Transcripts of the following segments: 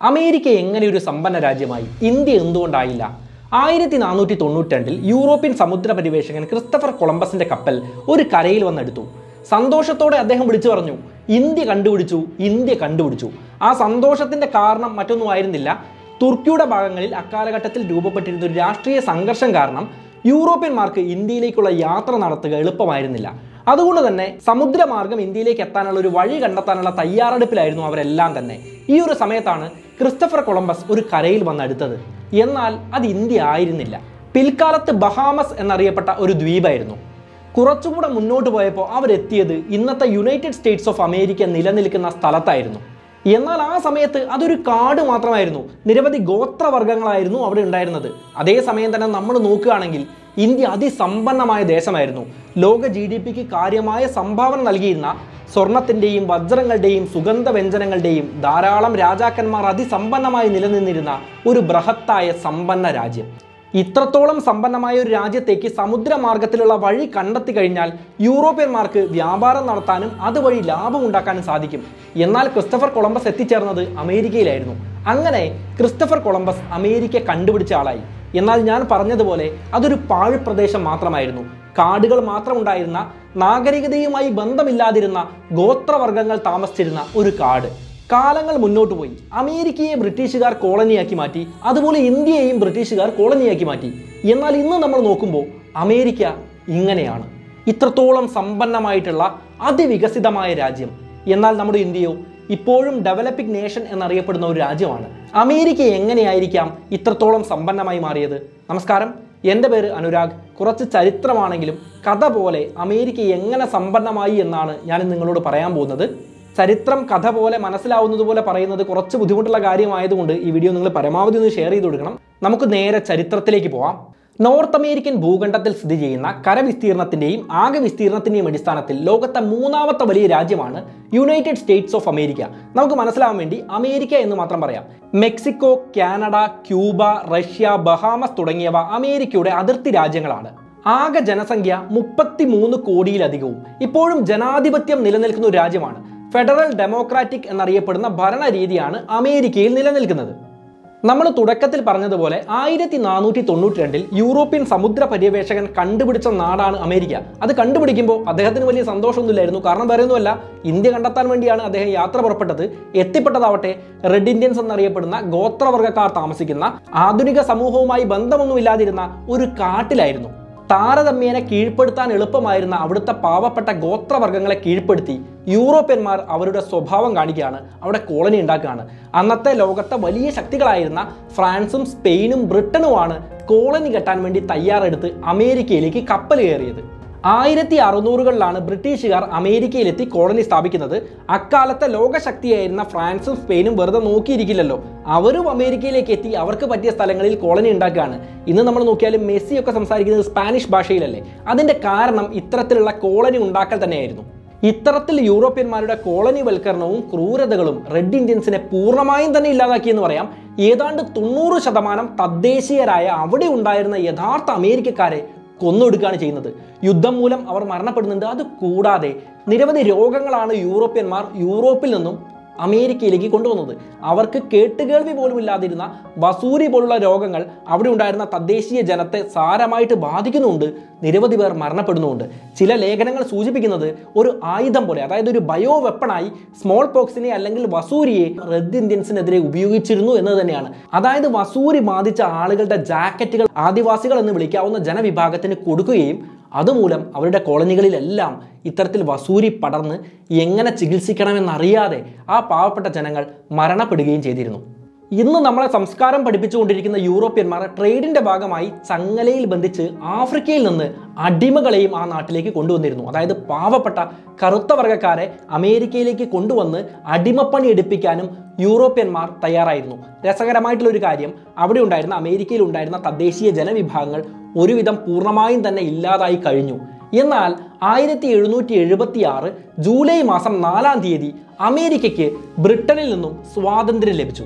America എങ്ങനെ ഒരു സമ്പന്ന രാജ്യമായി ഇന്ത്യ എന്തുകൊണ്ടായില്ല ആയിരത്തി നാനൂറ്റി തൊണ്ണൂറ്റി രണ്ടിൽ യൂറോപ്യൻ സമുദ്ര പരിവേഷകൻ ക്രിസ്റ്റഫർ കൊളംബസിന്റെ കപ്പൽ ഒരു കരയിൽ വന്നെടുത്തു സന്തോഷത്തോടെ അദ്ദേഹം വിളിച്ചു പറഞ്ഞു ഇന്ത്യ കണ്ടുപിടിച്ചു ഇന്ത്യ കണ്ടുപിടിച്ചു ആ സന്തോഷത്തിന്റെ കാരണം മറ്റൊന്നുമായിരുന്നില്ല തുർക്കിയുടെ ഭാഗങ്ങളിൽ അക്കാലഘട്ടത്തിൽ രൂപപ്പെട്ടിരുന്ന ഒരു രാഷ്ട്രീയ സംഘർഷം കാരണം യൂറോപ്യന്മാർക്ക് ഇന്ത്യയിലേക്കുള്ള യാത്ര നടത്തുക എളുപ്പമായിരുന്നില്ല അതുകൊണ്ട് തന്നെ സമുദ്രമാർഗം ഇന്ത്യയിലേക്ക് എത്താനുള്ള ഒരു വഴി കണ്ടെത്താനുള്ള തയ്യാറെടുപ്പിലായിരുന്നു അവരെല്ലാം തന്നെ ഈ ഒരു സമയത്താണ് ക്രിസ്റ്റഫർ കൊളംബസ് ഒരു കരയിൽ വന്നെടുത്തത് എന്നാൽ അത് ഇന്ത്യ ആയിരുന്നില്ല പിൽക്കാലത്ത് ബഹാമസ് എന്നറിയപ്പെട്ട ഒരു ദ്വീപായിരുന്നു കുറച്ചുകൂടെ മുന്നോട്ട് പോയപ്പോൾ അവരെത്തിയത് ഇന്നത്തെ യുണൈറ്റഡ് സ്റ്റേറ്റ്സ് ഓഫ് അമേരിക്ക നിലനിൽക്കുന്ന സ്ഥലത്തായിരുന്നു എന്നാൽ ആ സമയത്ത് അതൊരു കാട് മാത്രമായിരുന്നു നിരവധി ഗോത്രവർഗ്ഗങ്ങളായിരുന്നു അവിടെ ഉണ്ടായിരുന്നത് അതേസമയം തന്നെ നമ്മൾ നോക്കുകയാണെങ്കിൽ ഇന്ത്യ അതിസമ്പന്നമായ ദേശമായിരുന്നു ലോക ജി ഡി പിക്ക് കാര്യമായ സംഭാവന നൽകിയിരുന്ന സ്വർണത്തിൻ്റെയും വജ്രങ്ങളുടെയും സുഗന്ധ വ്യഞ്ജനങ്ങളുടെയും ധാരാളം രാജാക്കന്മാർ അതിസമ്പന്നമായി നിലനിന്നിരുന്ന ഒരു ബൃഹത്തായ സമ്പന്ന രാജ്യം ഇത്രത്തോളം സമ്പന്നമായ ഒരു രാജ്യത്തേക്ക് സമുദ്രമാർഗത്തിലുള്ള വഴി കണ്ടെത്തി കഴിഞ്ഞാൽ യൂറോപ്യന്മാർക്ക് വ്യാപാരം നടത്താനും അതുവഴി ലാഭം ഉണ്ടാക്കാനും സാധിക്കും എന്നാൽ ക്രിസ്റ്റഫർ കൊളംബസ് എത്തിച്ചേർന്നത് അമേരിക്കയിലായിരുന്നു അങ്ങനെ ക്രിസ്റ്റഫർ കൊളംബസ് അമേരിക്ക കണ്ടുപിടിച്ച ആളായി എന്നാൽ ഞാൻ പറഞ്ഞതുപോലെ അതൊരു പാഴ്പ്രദേശം മാത്രമായിരുന്നു കാടുകൾ മാത്രമുണ്ടായിരുന്ന നാഗരികതയുമായി ബന്ധമില്ലാതിരുന്ന ഗോത്രവർഗ്ഗങ്ങൾ താമസിച്ചിരുന്ന ഒരു കാട് കാലങ്ങൾ മുന്നോട്ട് പോയി അമേരിക്കയെ ബ്രിട്ടീഷുകാർ കോളനിയാക്കി മാറ്റി അതുപോലെ ഇന്ത്യയെയും ബ്രിട്ടീഷുകാർ കോളനിയാക്കി മാറ്റി എന്നാൽ ഇന്ന് നമ്മൾ നോക്കുമ്പോൾ അമേരിക്ക ഇങ്ങനെയാണ് ഇത്രത്തോളം സമ്പന്നമായിട്ടുള്ള അതിവികസിതമായ രാജ്യം എന്നാൽ നമ്മുടെ ഇന്ത്യയോ ഇപ്പോഴും ഡെവലപ്പിംഗ് നേഷൻ എന്നറിയപ്പെടുന്ന ഒരു രാജ്യമാണ് അമേരിക്ക എങ്ങനെയായിരിക്കാം ഇത്രത്തോളം സമ്പന്നമായി മാറിയത് നമസ്കാരം എൻ്റെ പേര് അനുരാഗ് കുറച്ച് ചരിത്രമാണെങ്കിലും കഥ പോലെ അമേരിക്ക എങ്ങനെ സമ്പന്നമായി എന്നാണ് ഞാൻ നിങ്ങളോട് പറയാൻ പോകുന്നത് ചരിത്രം കഥ പോലെ മനസ്സിലാവുന്നത് പോലെ പറയുന്നത് കുറച്ച് ബുദ്ധിമുട്ടുള്ള കാര്യമായതുകൊണ്ട് ഈ വീഡിയോ നിങ്ങൾ പരമാവധി ഒന്ന് ഷെയർ ചെയ്ത് കൊടുക്കണം നമുക്ക് നേരെ ചരിത്രത്തിലേക്ക് പോവാം നോർത്ത് അമേരിക്കൻ ഭൂഖണ്ഡത്തിൽ സ്ഥിതി ചെയ്യുന്ന കരവിസ്തീർണത്തിന്റെയും ആകെ വിസ്തീർണത്തിന്റെയും അടിസ്ഥാനത്തിൽ ലോകത്തെ മൂന്നാമത്തെ വലിയ രാജ്യമാണ് യുണൈറ്റഡ് സ്റ്റേറ്റ്സ് ഓഫ് അമേരിക്ക നമുക്ക് മനസ്സിലാവാൻ വേണ്ടി അമേരിക്ക എന്ന് മാത്രം പറയാം Mexico Canada Cuba Russia Bahamas തുടങ്ങിയവ അമേരിക്കയുടെ അതിർത്തി രാജ്യങ്ങളാണ് ആകെ ജനസംഖ്യ മുപ്പത്തി മൂന്ന് കോടിയിലധികവും ഇപ്പോഴും ജനാധിപത്യം നിലനിൽക്കുന്ന ഒരു രാജ്യമാണ് ഫെഡറൽ ഡെമോക്രാറ്റിക് എന്നറിയപ്പെടുന്ന ഭരണരീതിയാണ് അമേരിക്കയിൽ നിലനിൽക്കുന്നത് നമ്മൾ തുടക്കത്തിൽ പറഞ്ഞതുപോലെ ആയിരത്തി നാനൂറ്റി തൊണ്ണൂറ്റി രണ്ടിൽ യൂറോപ്യൻ സമുദ്ര പര്യവേഷകൻ കണ്ടുപിടിച്ച നാടാണ് അമേരിക്ക അത് കണ്ടുപിടിക്കുമ്പോൾ അദ്ദേഹത്തിന് വലിയ സന്തോഷമൊന്നുമില്ലായിരുന്നു കാരണം വേറൊന്നുമല്ല ഇന്ത്യ കണ്ടെത്താൻ വേണ്ടിയാണ് അദ്ദേഹം യാത്ര പുറപ്പെട്ടത് എത്തിപ്പെട്ടതാവട്ടെ റെഡ് ഇന്ത്യൻസ് എന്നറിയപ്പെടുന്ന ഗോത്രവർഗ്ഗക്കാർ താമസിക്കുന്ന ആധുനിക സമൂഹവുമായി ബന്ധമൊന്നുമില്ലാതിരുന്ന ഒരു കാട്ടിലായിരുന്നു താരതമ്യേന കീഴ്പ്പെടുത്താൻ എളുപ്പമായിരുന്ന അവിടുത്തെ പാവപ്പെട്ട ഗോത്രവർഗ്ഗങ്ങളെ കീഴ്പ്പെടുത്തി യൂറോപ്യന്മാർ അവരുടെ സ്വഭാവം കാണിക്കുകയാണ് അവിടെ കോളനി ഉണ്ടാക്കുകയാണ് അന്നത്തെ ലോകത്തെ വലിയ ശക്തികളായിരുന്ന ഫ്രാൻസും സ്പെയിനും ബ്രിട്ടനുമാണ് കോളനി കെട്ടാൻ വേണ്ടി തയ്യാറെടുത്ത് അമേരിക്കയിലേക്ക് കപ്പൽ കയറിയത് ആയിരത്തി അറുന്നൂറുകളിലാണ് ബ്രിട്ടീഷുകാർ അമേരിക്കയിലെത്തി കോളനി സ്ഥാപിക്കുന്നത് അക്കാലത്തെ ലോകശക്തിയായിരുന്ന ഫ്രാൻസും സ്പെയിനും വെറുതെ നോക്കിയിരിക്കില്ലല്ലോ അവരും അമേരിക്കയിലേക്ക് എത്തി അവർക്ക് പറ്റിയ സ്ഥലങ്ങളിൽ കോളനി ഉണ്ടാക്കുകയാണ് ഇന്ന് നമ്മൾ നോക്കിയാലും മെസ്സി ഒക്കെ സംസാരിക്കുന്നത് സ്പാനിഷ് ഭാഷയിലല്ലേ അതിന്റെ കാരണം ഇത്തരത്തിലുള്ള കോളനി ഉണ്ടാക്കൽ തന്നെയായിരുന്നു ഇത്തരത്തിൽ യൂറോപ്യന്മാരുടെ കോളനി വൽക്കരണവും ക്രൂരതകളും റെഡ് ഇന്ത്യൻസിനെ പൂർണ്ണമായും തന്നെ ഇല്ലാതാക്കിയെന്ന് പറയാം ഏതാണ്ട് തൊണ്ണൂറ് ശതമാനം തദ്ദേശീയരായ അവിടെ ഉണ്ടായിരുന്ന യഥാർത്ഥ അമേരിക്കക്കാരെ കൊന്നൊടുക്കുകയാണ് ചെയ്യുന്നത് യുദ്ധം മൂലം അവർ മരണപ്പെടുന്നുണ്ട് അത് കൂടാതെ നിരവധി രോഗങ്ങളാണ് യൂറോപ്യന്മാർ യൂറോപ്പിൽ നിന്നും അമേരിക്കയിലേക്ക് കൊണ്ടുവന്നത് അവർക്ക് കേട്ടുകേൾവി പോലും ഇല്ലാതിരുന്ന വസൂരി പോലുള്ള രോഗങ്ങൾ അവിടെ ഉണ്ടായിരുന്ന തദ്ദേശീയ ജനത്തെ സാരമായിട്ട് ബാധിക്കുന്നുണ്ട് നിരവധി പേർ മരണപ്പെടുന്നുമുണ്ട് ചില ലേഖനങ്ങൾ സൂചിപ്പിക്കുന്നത് ഒരു ആയുധം പോലെ അതായത് ഒരു ബയോ വെപ്പണായി സ്മോൾ പോക്സിനെ അല്ലെങ്കിൽ വസൂരിയെ റെഡ് ഇന്ത്യൻസിനെതിരെ ഉപയോഗിച്ചിരുന്നു എന്ന് തന്നെയാണ് അതായത് വസൂരി ബാധിച്ച ആളുകളുടെ ജാക്കറ്റുകൾ ആദിവാസികൾ എന്ന് വിളിക്കാവുന്ന ജനവിഭാഗത്തിന് കൊടുക്കുകയും അതുമൂലം അവരുടെ കോളനികളിലെല്ലാം ഇത്തരത്തിൽ വസൂരി പടർന്ന് എങ്ങനെ ചികിത്സിക്കണമെന്നറിയാതെ ആ പാവപ്പെട്ട ജനങ്ങൾ മരണപ്പെടുകയും ചെയ്തിരുന്നു ഇന്ന് നമ്മളെ സംസ്കാരം പഠിപ്പിച്ചുകൊണ്ടിരിക്കുന്ന യൂറോപ്യന്മാർ ട്രേഡിന്റെ ഭാഗമായി ചങ്ങലയിൽ ബന്ധിച്ച് ആഫ്രിക്കയിൽ നിന്ന് അടിമകളെയും ആ നാട്ടിലേക്ക് കൊണ്ടുവന്നിരുന്നു അതായത് പാവപ്പെട്ട കറുത്ത വർഗ്ഗക്കാരെ അമേരിക്കയിലേക്ക് കൊണ്ടുവന്ന് അടിമപ്പണി എടുപ്പിക്കാനും യൂറോപ്യന്മാർ തയ്യാറായിരുന്നു രസകരമായിട്ടുള്ള ഒരു കാര്യം അവിടെ ഉണ്ടായിരുന്ന അമേരിക്കയിൽ ഉണ്ടായിരുന്ന തദ്ദേശീയ ജനവിഭാഗങ്ങൾ ഒരുവിധം പൂർണ്ണമായും തന്നെ ഇല്ലാതായി കഴിഞ്ഞു എന്നാൽ ആയിരത്തി എഴുന്നൂറ്റി എഴുപത്തി ആറ് ജൂലൈ മാസം നാലാം തീയതി അമേരിക്കയ്ക്ക് ബ്രിട്ടനിൽ നിന്നും സ്വാതന്ത്ര്യം ലഭിച്ചു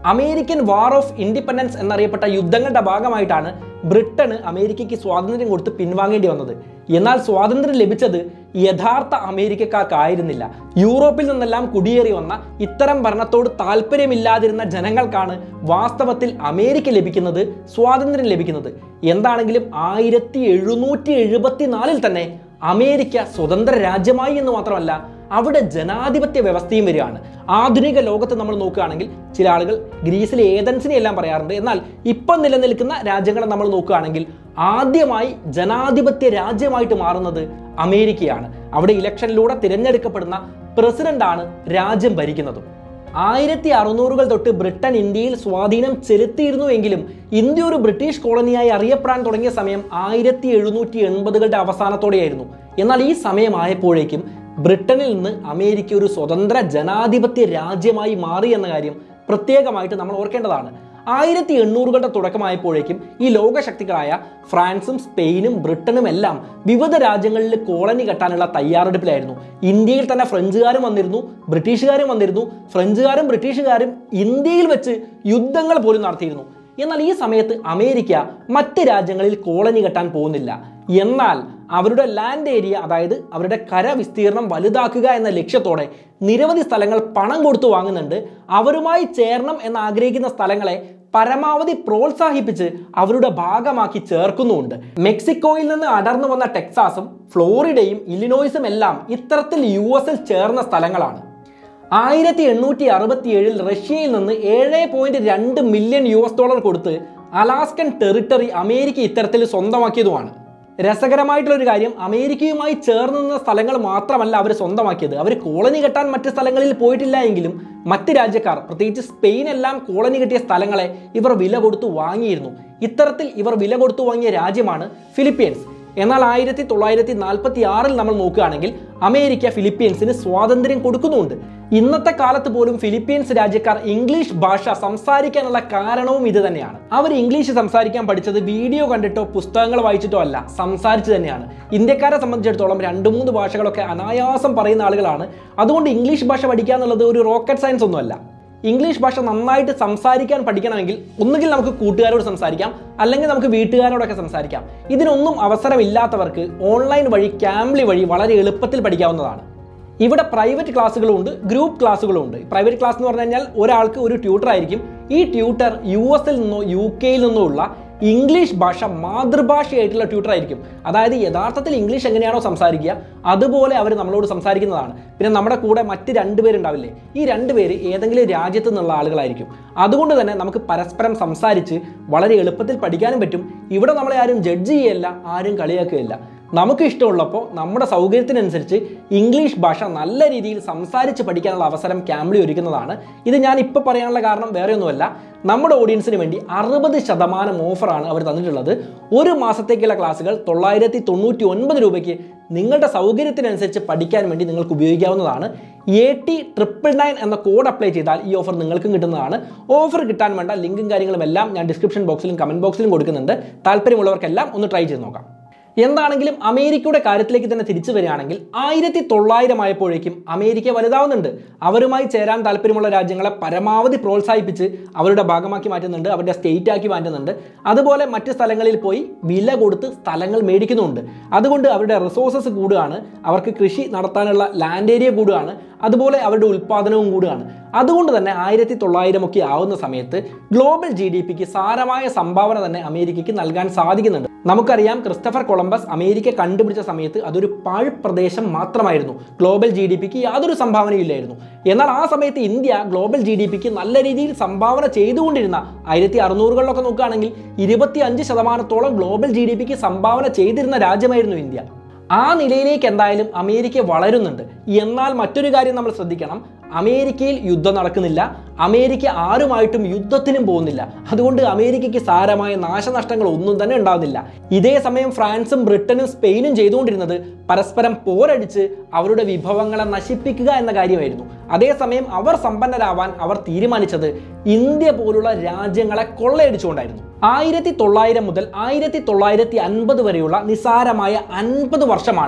അമേരിക്കൻ വാർ ഓഫ് ഇൻഡിപെൻഡൻസ് എന്നറിയപ്പെട്ട യുദ്ധങ്ങളുടെ ഭാഗമായിട്ടാണ് ബ്രിട്ടന് അമേരിക്കയ്ക്ക് സ്വാതന്ത്ര്യം കൊടുത്ത് പിൻവാങ്ങേണ്ടി വന്നത് എന്നാൽ സ്വാതന്ത്ര്യം ലഭിച്ചത് യഥാർത്ഥ അമേരിക്കക്കാർക്കായിരുന്നില്ല യൂറോപ്പിൽ നിന്നെല്ലാം കുടിയേറി വന്ന ഇത്തരം ഭരണത്തോട് താല്പര്യമില്ലാതിരുന്ന ജനങ്ങൾക്കാണ് വാസ്തവത്തിൽ അമേരിക്ക ലഭിക്കുന്നത് സ്വാതന്ത്ര്യം ലഭിക്കുന്നത് എന്താണെങ്കിലും ആയിരത്തി എഴുന്നൂറ്റി എഴുപത്തിനാലിൽ തന്നെ അമേരിക്ക സ്വതന്ത്ര രാജ്യമായി എന്ന് മാത്രമല്ല അവിടെ ജനാധിപത്യ വ്യവസ്ഥയും വരികയാണ് ആധുനിക ലോകത്ത് നമ്മൾ നോക്കുകയാണെങ്കിൽ ചില ആളുകൾ ഗ്രീസിലെ ഏതൻസിനെ എല്ലാം പറയാറുണ്ട് എന്നാൽ ഇപ്പം നിലനിൽക്കുന്ന രാജ്യങ്ങളെ നമ്മൾ നോക്കുകയാണെങ്കിൽ ആദ്യമായി ജനാധിപത്യ രാജ്യമായിട്ട് മാറുന്നത് അമേരിക്കയാണ് അവിടെ ഇലക്ഷനിലൂടെ തിരഞ്ഞെടുക്കപ്പെടുന്ന പ്രസിഡന്റാണ് രാജ്യം ഭരിക്കുന്നതും ആയിരത്തി അറുന്നൂറുകൾ തൊട്ട് ബ്രിട്ടൻ ഇന്ത്യയിൽ സ്വാധീനം ചെലുത്തിയിരുന്നു എങ്കിലും ഇന്ത്യ ഒരു ബ്രിട്ടീഷ് കോളനിയായി അറിയപ്പെടാൻ തുടങ്ങിയ സമയം ആയിരത്തി എഴുന്നൂറ്റി എൺപതുകളുടെ അവസാനത്തോടെയായിരുന്നു എന്നാൽ ഈ സമയമായപ്പോഴേക്കും ബ്രിട്ടനിൽ നിന്ന് അമേരിക്ക ഒരു സ്വതന്ത്ര ജനാധിപത്യ രാജ്യമായി മാറി എന്ന കാര്യം പ്രത്യേകമായിട്ട് നമ്മൾ ഓർക്കേണ്ടതാണ് ആയിരത്തി എണ്ണൂറുകളുടെ തുടക്കമായപ്പോഴേക്കും ഈ ലോകശക്തികളായ ഫ്രാൻസും സ്പെയിനും ബ്രിട്ടനും എല്ലാം വിവിധ രാജ്യങ്ങളിൽ കോളനി കെട്ടാനുള്ള തയ്യാറെടുപ്പിലായിരുന്നു ഇന്ത്യയിൽ തന്നെ ഫ്രഞ്ചുകാരും വന്നിരുന്നു ബ്രിട്ടീഷുകാരും വന്നിരുന്നു ഫ്രഞ്ചുകാരും ബ്രിട്ടീഷുകാരും ഇന്ത്യയിൽ വെച്ച് യുദ്ധങ്ങൾ പോലും നടത്തിയിരുന്നു എന്നാൽ ഈ സമയത്ത് അമേരിക്ക മറ്റ് രാജ്യങ്ങളിൽ കോളനി കെട്ടാൻ പോകുന്നില്ല എന്നാൽ അവരുടെ ലാൻഡ് ഏരിയ അതായത് അവരുടെ കര വിസ്തീർണം വലുതാക്കുക എന്ന ലക്ഷ്യത്തോടെ നിരവധി സ്ഥലങ്ങൾ പണം കൊടുത്തു വാങ്ങുന്നുണ്ട് അവരുമായി ചേരണം എന്ന് ആഗ്രഹിക്കുന്ന സ്ഥലങ്ങളെ പരമാവധി പ്രോത്സാഹിപ്പിച്ച് അവരുടെ ഭാഗമാക്കി ചേർക്കുന്നുമുണ്ട് മെക്സിക്കോയിൽ നിന്ന് അടർന്നു വന്ന ടെക്സാസും ഫ്ലോറിഡയും ഇലിനോയ്സും എല്ലാം ഇത്തരത്തിൽ യു എസിൽ ചേർന്ന സ്ഥലങ്ങളാണ് ആയിരത്തി എണ്ണൂറ്റി അറുപത്തി ഏഴിൽ റഷ്യയിൽ നിന്ന് ഏഴ് പോയിന്റ് രണ്ട് മില്യൺ യു എസ് ഡോളർ കൊടുത്ത് അലാസ്കൻ ടെറിട്ടറി അമേരിക്ക ഇത്തരത്തിൽ സ്വന്തമാക്കിയതുമാണ് രസകരമായിട്ടുള്ള ഒരു കാര്യം അമേരിക്കയുമായി ചേർന്ന് നിന്ന സ്ഥലങ്ങൾ മാത്രമല്ല അവർ സ്വന്തമാക്കിയത് അവർ കോളനി കെട്ടാൻ മറ്റ് സ്ഥലങ്ങളിൽ പോയിട്ടില്ല എങ്കിലും മറ്റ് രാജ്യക്കാർ പ്രത്യേകിച്ച് സ്പെയിൻ എല്ലാം കോളനി കെട്ടിയ സ്ഥലങ്ങളെ ഇവർ വില കൊടുത്തു വാങ്ങിയിരുന്നു ഇത്തരത്തിൽ ഇവർ വില കൊടുത്തു വാങ്ങിയ രാജ്യമാണ് ഫിലിപ്പീൻസ് എന്നാൽ ആയിരത്തി തൊള്ളായിരത്തി നാൽപ്പത്തി ആറിൽ നമ്മൾ നോക്കുകയാണെങ്കിൽ അമേരിക്ക ഫിലിപ്പീൻസിന് സ്വാതന്ത്ര്യം കൊടുക്കുന്നുണ്ട് ഇന്നത്തെ കാലത്ത് പോലും ഫിലിപ്പീൻസ് രാജ്യക്കാർ ഇംഗ്ലീഷ് ഭാഷ സംസാരിക്കാനുള്ള കാരണവും ഇത് തന്നെയാണ് അവർ ഇംഗ്ലീഷ് സംസാരിക്കാൻ പഠിച്ചത് വീഡിയോ കണ്ടിട്ടോ പുസ്തകങ്ങൾ വായിച്ചിട്ടോ അല്ല സംസാരിച്ച് തന്നെയാണ് ഇന്ത്യക്കാരെ സംബന്ധിച്ചിടത്തോളം രണ്ട് മൂന്ന് ഭാഷകളൊക്കെ അനായാസം പറയുന്ന ആളുകളാണ് അതുകൊണ്ട് ഇംഗ്ലീഷ് ഭാഷ പഠിക്കുക എന്നുള്ളത് ഒരു റോക്കറ്റ് സയൻസ് ഒന്നുമല്ല ഇംഗ്ലീഷ് ഭാഷ നന്നായിട്ട് സംസാരിക്കാൻ പഠിക്കണമെങ്കിൽ ഒന്നുകിൽ നമുക്ക് കൂട്ടുകാരോട് സംസാരിക്കാം അല്ലെങ്കിൽ നമുക്ക് വീട്ടുകാരോടൊക്കെ സംസാരിക്കാം ഇതിനൊന്നും അവസരമില്ലാത്തവർക്ക് ഓൺലൈൻ വഴി ക്യാംബ്ലി വഴി വളരെ എളുപ്പത്തിൽ പഠിക്കാവുന്നതാണ് ഇവിടെ പ്രൈവറ്റ് ക്ലാസ്സുകളും ഉണ്ട് ഗ്രൂപ്പ് ക്ലാസ്സുകളും ഉണ്ട് പ്രൈവറ്റ് ക്ലാസ് എന്ന് പറഞ്ഞു കഴിഞ്ഞാൽ ഒരാൾക്ക് ഒരു ട്യൂട്ടർ ആയിരിക്കും ഈ ട്യൂട്ടർ യു എസിൽ നിന്നോ യു കെയിൽ നിന്നോ ഉള്ള ഇംഗ്ലീഷ് ഭാഷ മാതൃഭാഷയായിട്ടുള്ള ട്യൂട്ടർ ആയിരിക്കും അതായത് യഥാർത്ഥത്തിൽ ഇംഗ്ലീഷ് എങ്ങനെയാണോ സംസാരിക്കുക അതുപോലെ അവർ നമ്മളോട് സംസാരിക്കുന്നതാണ് പിന്നെ നമ്മുടെ കൂടെ മറ്റ് രണ്ടുപേരുണ്ടാവില്ലേ ഈ രണ്ടുപേര് ഏതെങ്കിലും രാജ്യത്ത് നിന്നുള്ള ആളുകളായിരിക്കും അതുകൊണ്ട് തന്നെ നമുക്ക് പരസ്പരം സംസാരിച്ച് വളരെ എളുപ്പത്തിൽ പഠിക്കാനും പറ്റും ഇവിടെ നമ്മളെ ആരും ജഡ്ജ് ചെയ്യല്ല ആരും കളിയാക്കുകയില്ല നമുക്ക് ഇഷ്ടമുള്ളപ്പോൾ നമ്മുടെ സൗകര്യത്തിനനുസരിച്ച് ഇംഗ്ലീഷ് ഭാഷ നല്ല രീതിയിൽ സംസാരിച്ച് പഠിക്കാനുള്ള അവസരം ക്യാമ്പിളി ഒരുക്കുന്നതാണ് ഇത് ഞാൻ ഇപ്പോൾ പറയാനുള്ള കാരണം വേറെ ഒന്നുമല്ല നമ്മുടെ ഓഡിയൻസിന് വേണ്ടി അറുപത് ശതമാനം ഓഫറാണ് അവർ തന്നിട്ടുള്ളത് ഒരു മാസത്തേക്കുള്ള ക്ലാസ്സുകൾ തൊള്ളായിരത്തി തൊണ്ണൂറ്റി ഒൻപത് രൂപയ്ക്ക് നിങ്ങളുടെ സൗകര്യത്തിനനുസരിച്ച് പഠിക്കാൻ വേണ്ടി നിങ്ങൾക്ക് ഉപയോഗിക്കാവുന്നതാണ് എ ടി ട്രിപ്പിൾ നയൻ എന്ന കോഡ് അപ്ലൈ ചെയ്താൽ ഈ ഓഫർ നിങ്ങൾക്കും കിട്ടുന്നതാണ് ഓഫർ കിട്ടാൻ വേണ്ട ലിങ്കും കാര്യങ്ങളും എല്ലാം ഞാൻ ഡിസ്ക്രിപ്ഷൻ ബോക്സിലും കമൻറ്റ് ബോക്സിലും കൊടുക്കുന്നുണ്ട് താല്പര്യമുള്ളവർക്കെല്ലാം ഒന്ന് ട്രൈ ചെയ്ത് നോക്കാം എന്താണെങ്കിലും അമേരിക്കയുടെ കാര്യത്തിലേക്ക് തന്നെ തിരിച്ചു വരികയാണെങ്കിൽ ആയിരത്തി തൊള്ളായിരം ആയപ്പോഴേക്കും അമേരിക്ക വലുതാവുന്നുണ്ട് അവരുമായി ചേരാൻ താല്പര്യമുള്ള രാജ്യങ്ങളെ പരമാവധി പ്രോത്സാഹിപ്പിച്ച് അവരുടെ ഭാഗമാക്കി മാറ്റുന്നുണ്ട് അവരുടെ സ്റ്റേറ്റ് ആക്കി മാറ്റുന്നുണ്ട് അതുപോലെ മറ്റ് സ്ഥലങ്ങളിൽ പോയി വില കൊടുത്ത് സ്ഥലങ്ങൾ മേടിക്കുന്നുമുണ്ട് അതുകൊണ്ട് അവരുടെ റിസോഴ്സസ് കൂടുകയാണ് അവർക്ക് കൃഷി നടത്താനുള്ള ലാൻഡ് ഏരിയ കൂടുകയാണ് അതുപോലെ അവരുടെ ഉൽപ്പാദനവും കൂടുകയാണ് അതുകൊണ്ട് തന്നെ ആയിരത്തി തൊള്ളായിരം ഒക്കെ ആവുന്ന സമയത്ത് ഗ്ലോബൽ ജി ഡി പിക്ക് സാരമായ സംഭാവന തന്നെ അമേരിക്കയ്ക്ക് നൽകാൻ സാധിക്കുന്നുണ്ട് നമുക്കറിയാം ക്രിസ്റ്റഫർ കൊളംബസ് അമേരിക്ക കണ്ടുപിടിച്ച സമയത്ത് അതൊരു പാഴ് പ്രദേശം മാത്രമായിരുന്നു ഗ്ലോബൽ ജി ഡി പിക്ക് യാതൊരു സംഭാവനയും ഇല്ലായിരുന്നു എന്നാൽ ആ സമയത്ത് ഇന്ത്യ ഗ്ലോബൽ ജി ഡി പിക്ക് നല്ല രീതിയിൽ സംഭാവന ചെയ്തുകൊണ്ടിരുന്ന ആയിരത്തി അറുന്നൂറുകളിലൊക്കെ നോക്കുകയാണെങ്കിൽ ഇരുപത്തി അഞ്ച് ശതമാനത്തോളം ഗ്ലോബൽ ജി ഡി പിക്ക് സംഭാവന ചെയ്തിരുന്ന രാജ്യമായിരുന്നു ഇന്ത്യ ആ നിലയിലേക്ക് എന്തായാലും അമേരിക്ക വളരുന്നുണ്ട് എന്നാൽ മറ്റൊരു കാര്യം നമ്മൾ ശ്രദ്ധിക്കണം അമേരിക്കയിൽ യുദ്ധം നടക്കുന്നില്ല അമേരിക്ക ആരുമായിട്ടും യുദ്ധത്തിനും പോകുന്നില്ല അതുകൊണ്ട് അമേരിക്കയ്ക്ക് സാരമായ നാശനഷ്ടങ്ങൾ ഒന്നും തന്നെ ഉണ്ടാകുന്നില്ല ഇതേ സമയം ഫ്രാൻസും ബ്രിട്ടനും സ്പെയിനും ചെയ്തുകൊണ്ടിരുന്നത് പരസ്പരം പോരടിച്ച് അവരുടെ വിഭവങ്ങളെ നശിപ്പിക്കുക എന്ന കാര്യമായിരുന്നു അതേസമയം അവർ സമ്പന്നരാവാൻ അവർ തീരുമാനിച്ചത് ഇന്ത്യ പോലുള്ള രാജ്യങ്ങളെ കൊള്ളയടിച്ചുകൊണ്ടായിരുന്നു ആയിരത്തി തൊള്ളായിരം മുതൽ ആയിരത്തി തൊള്ളായിരത്തി അൻപത് വരെയുള്ള നിസാരമായ അൻപത് വർഷമാണ്